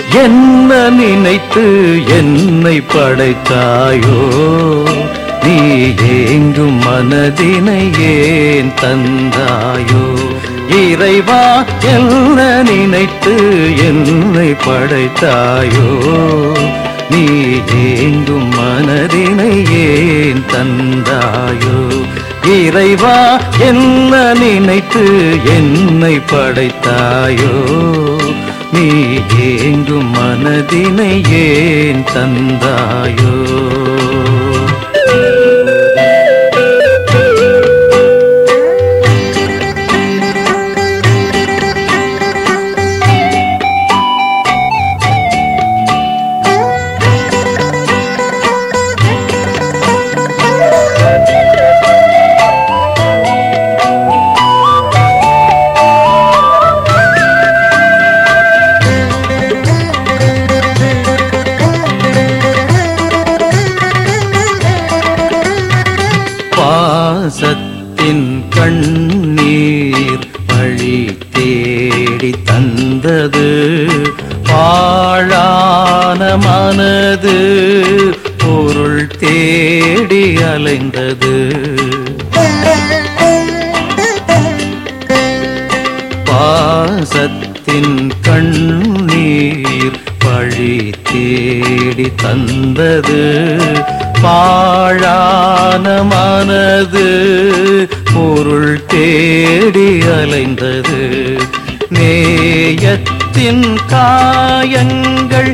என்ன நினைத்து என்னை படைத்தாயோ நீ ஏங்கும் மனதினை ஏன் தந்தாயோ இறைவா என்ன நினைத்து என்னை படைத்தாயோ நீ ஏங்கும் மனதினை ஏன் தந்தாயோ இறைவா என்ன நினைத்து என்னை படைத்தாயோ நீ ஏங்கும் மனதினை ஏன் தந்தாயோ பாசத்தின் கண்ணீர் வழி தேடி தந்தது பாழான மனது பொருள் தேடி அலைந்தது பாசத்தின் கண்ணீர் பழி தேடி தந்தது பாழான மனது பொருள் தேடி அலைந்தது நேயத்தின் காயங்கள்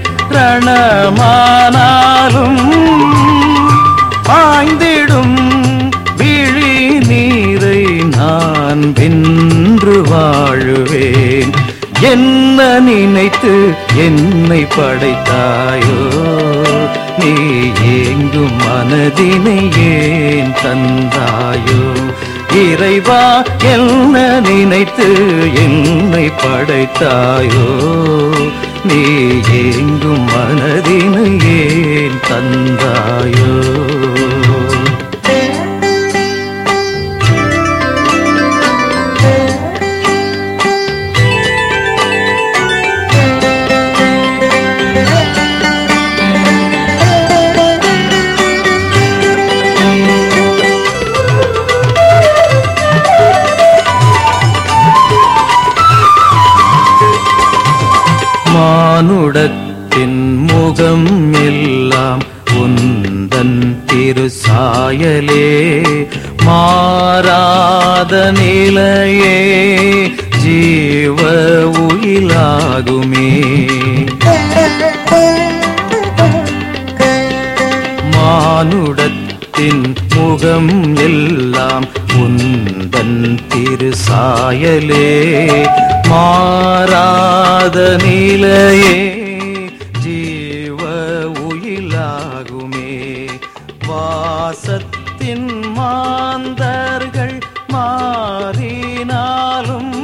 ரணமானாலும் பாய்ந்திடும் விழி நீரை நான் வென்று வாழுவேன் என்ன நினைத்து என்னை படைத்தாயோ நீ ஏங்கும் மனதினை ஏன் தந்தாயோ இறைவா என்ன நினைத்து என்னை படைத்தாயோ நீ ஏங்கும் மனதினை ஏன் தந்தாயோ மானுடத்தின் முகம் எல்லாம் உந்தன் திருசாயலே மாறாத நிலையே ஜீவ உயிலாகுமே மானுடத்தின் முகம் எல்லாம் உந்தன் திருசாயலே மாறாத நிலையே ஜீவ உயிலாகுமே வாசத்தின் மாந்தர்கள் மாறினாலும்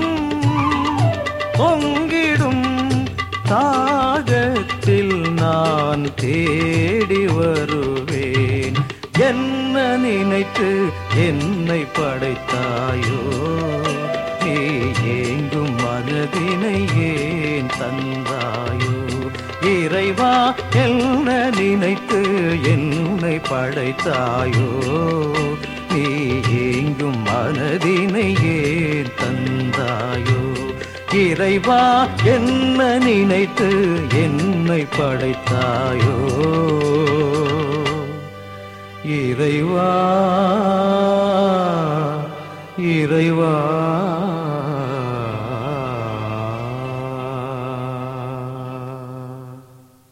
பொங்கிடும் தாகத்தில் நான் தேடி வருவேன் என்ன நினைத்து என்னை படைத்தாயோ நீ ஏங்கும் மனதினை ஏன் தந்தாயோ இறைவா என்ன நினைத்து என்னை படைத்தாயோ நீ ஏங்கும் மனதினை ஏன் தந்தாயோ இறைவா என்ன நினைத்து என்னை படைத்தாயோ இறைவா